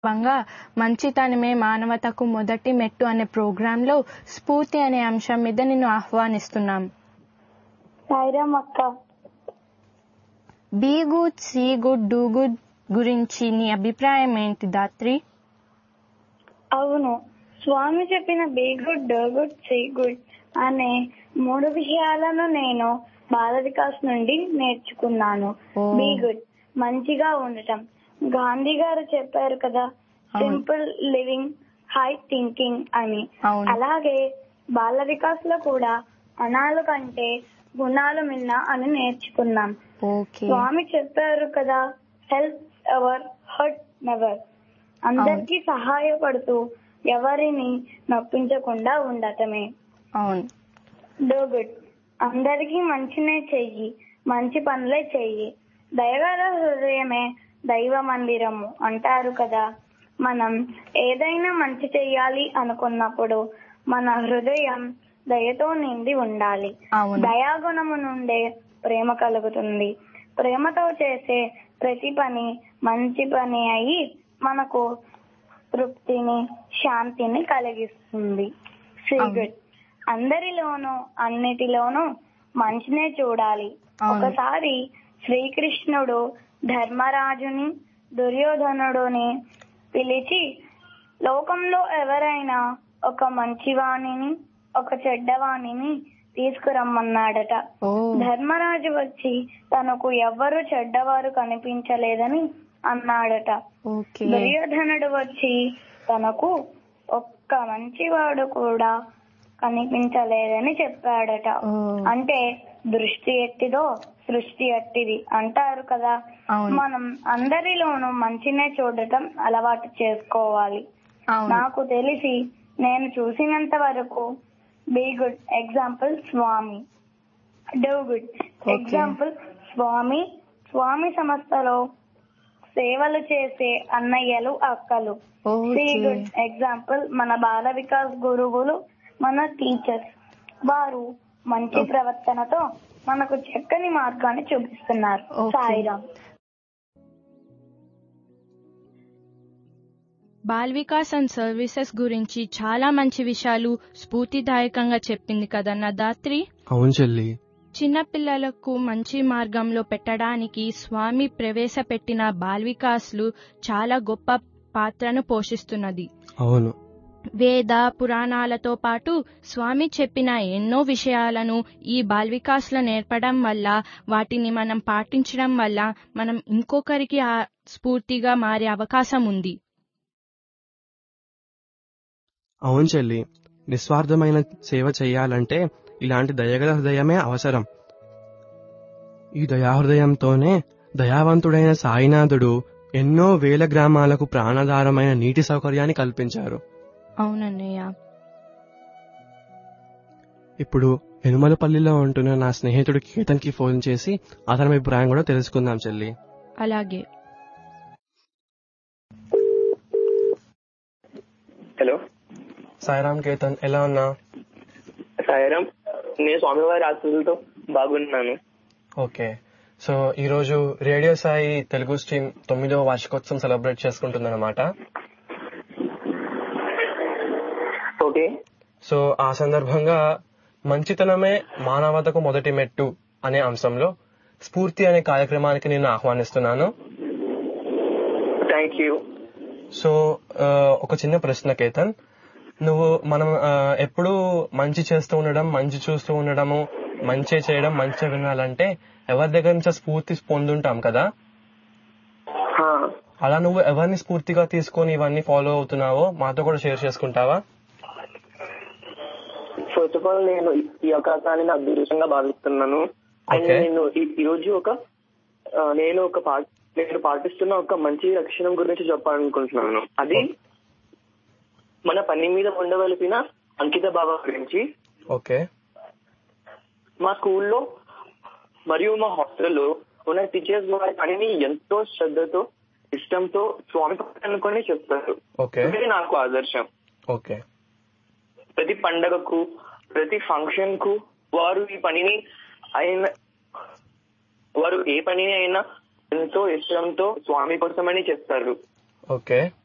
సందర్భంగా మంచితనమే మానవతకు మొదటి మెట్టు అనే ప్రోగ్రాంలో స్ఫూర్తి అనే అంశం మీద నిన్ను ఆహ్వానిస్తున్నాం సాయిరామ్ అక్క be good see good do good గురించి నీ అభిప్రాయం ఏంటి దాత్రి అవును స్వామి చెప్పిన be good do good see good అనే మూడు విషయాలను నేను బాల వికాస్ నుండి నేర్చుకున్నాను ఓ. బీ గుడ్ మంచిగా ఉండటం గాంధీ గారు చెప్పారు కదా అవును. సింపుల్ లివింగ్ హై థింకింగ్ అని అవును. అలాగే బాల వికాస్ లో కూడా అణాలు కంటే గుణాలు మిన్న అని నేర్చుకున్నాం ఓకే స్వామి చెప్పారు కదా హెల్ప్ ఎవర్ హర్ట్ నెవర్ అందరికీ సహాయపడుతూ ఎవరిని నొప్పించకుండా ఉండటమే అవును డో గుడ్ అందరికీ మంచినే చెయ్యి మంచి పనులే చెయ్యి దయగల హృదయమే దైవ మందిరము అంటారు కదా మనం ఏదైనా మంచి చెయ్యాలి అనుకున్నప్పుడు మన హృదయం దయతో నిండి ఉండాలి అవును దయాగుణము నుండే ప్రేమ కలుగుతుంది ప్రేమతో చేసే ప్రతి పని మంచి పని అయి మనకు తృప్తిని శాంతిని కలిగిస్తుంది అవును. గుడ్ అందరిలోనూ అన్నిటిలోనూ మంచినే చూడాలి అవును. ఒకసారి శ్రీకృష్ణుడు ధర్మరాజుని దుర్యోధనుడుని పిలిచి లోకంలో ఎవరైనా ఒక మంచివాణిని ఒక చెడ్డవాణిని తీసుకురమ్మన్నాడట ఓ ధర్మరాజు వచ్చి తనకు ఎవ్వరు చెడ్డవారు కనిపించలేదని అన్నాడట ఓకే దుర్యోధనుడు వచ్చి తనకు ఒక్క మంచివాడు కూడా కనిపించలేదని చెప్పాడట ఓ అంటే దృష్టి ఎట్టిదో సృష్టి ఎట్టిది అంటారు కదా అవును మనం అందరిలోనూ మంచినే చూడటం అలవాటు చేసుకోవాలి అవును నాకు తెలిసి నేను చూసినంత వరకు be good example Swami do good Okay. Example Swami Swami సంస్థలో సేవలు చేసే అన్నయ్యలు అక్కలు సి ఓకే గుడ్ ఎగ్జాంపుల్ మన బాల వికాస్ గురువులు మన టీచర్స్ వారు మంచి ప్రవర్తనతో మనకు చక్కని మార్గాన్ని చూపిస్తున్నారు Okay. Sairam Bal Vikas and services గురించి చాలా మంచి విషయాలు స్ఫూర్తిదాయకంగా చెప్పింది కదన్న దాత్రి అవును చెల్లి చిన్నపిల్లలకు మంచి మార్గంలో పెట్టడానికి స్వామి ప్రవేశపెట్టిన బాల్ వికాస్లు చాలా గొప్ప పాత్రను పోషిస్తున్నది అవును వేద పురాణాలతో పాటు స్వామి చెప్పిన ఎన్నో విషయాలను ఈ బాల్ వికాస్లో నేర్పడం వల్ల వాటిని మనం పాటించడం వల్ల మనం ఇంకొకరికి ఆ స్ఫూర్తిగా మారే అవకాశం ఉంది అవును చెల్లి నిస్వార్థమైన సేవ చేయాలంటే ఇలాంటి దయగల హృదయమే అవసరం ఈ దయాహృదయంతోనే దయావంతుడైన సాయినాథుడు ఎన్నో వేల గ్రామాలకు ప్రాణాధారమైన నీటి సౌకర్యాన్ని కల్పించారు అవునన్నయ్య ఇప్పుడు ఎనుమలపల్లిలో ఉంటున్న నా స్నేహితుడు కేతన్కి ఫోన్ చేసి అతని అభిప్రాయం కూడా తెలుసుకుందాం చెల్లి అలాగే హలో సాయిరామ్ కేతన్ ఎలా ఉన్నా సాయిరామ్ నేను స్వామివారి ఆశీస్సులతో బాగున్నాను ఓకే సో ఈ రోజు రేడియో సాయి తెలుగు స్ట్రీమ్ తొమ్మిదవ వార్షికోత్సవం సెలబ్రేట్ చేసుకుంటుందన్నమాట ఓకే సో ఆ సందర్భంగా మంచితనమే మానవతకు మొదటి మెట్టు అనే అంశంలో స్ఫూర్తి అనే కార్యక్రమానికి నేను ఆహ్వానిస్తున్నాను థ్యాంక్ యూ సో ఆ, ఒక చిన్న ప్రశ్న కేతన్ నువ్వు మనం ఆ, ఎప్పుడూ మంచి చేస్తూ ఉండడం మంచి చూస్తూ ఉండడము మంచి చేయడం మంచి వినాలంటే ఎవరి దగ్గర నుంచి స్ఫూర్తి పొందుంటాం కదా అలా నువ్వు ఎవరిని స్ఫూర్తిగా తీసుకొని ఇవన్నీ ఫాలో అవుతున్నావో మాతో కూడా షేర్ చేసుకుంటావా ఫస్ట్ ఆఫ్ ఆల్ నేను ఈ అవకాశాన్ని నా అదృష్టంగా భావిస్తున్నాను అండ్ Okay. నేను ఈ- ఈ రోజు ఒక ఆ, నేను ఒక పా- నేను పాటిస్తున్న ఒక మంచి లక్షణం గురించి చెప్పాలనుకుంటున్నాను అది మన పని మీద ఉండవలసిన అంకిత భావం గురించి ఓకే మా స్కూల్లో మరియు మా హాస్టల్లో ఉన్న టీచర్స్ వారి పనిని ఎంతో శ్రద్ధతో ఇష్టంతో స్వామి పట్ల అనుకొని చెప్తారు ఓకే ఇదే నాకు ఆదర్శం ఓకే ప్రతి పండగకు ప్రతి ఫంక్షన్ కు వారు ఈ పనిని అయిన వారు ఏ పనిని అయినా ఎంతో ఇష్టంతో స్వామి కోసమని చేస్తారు ఓకే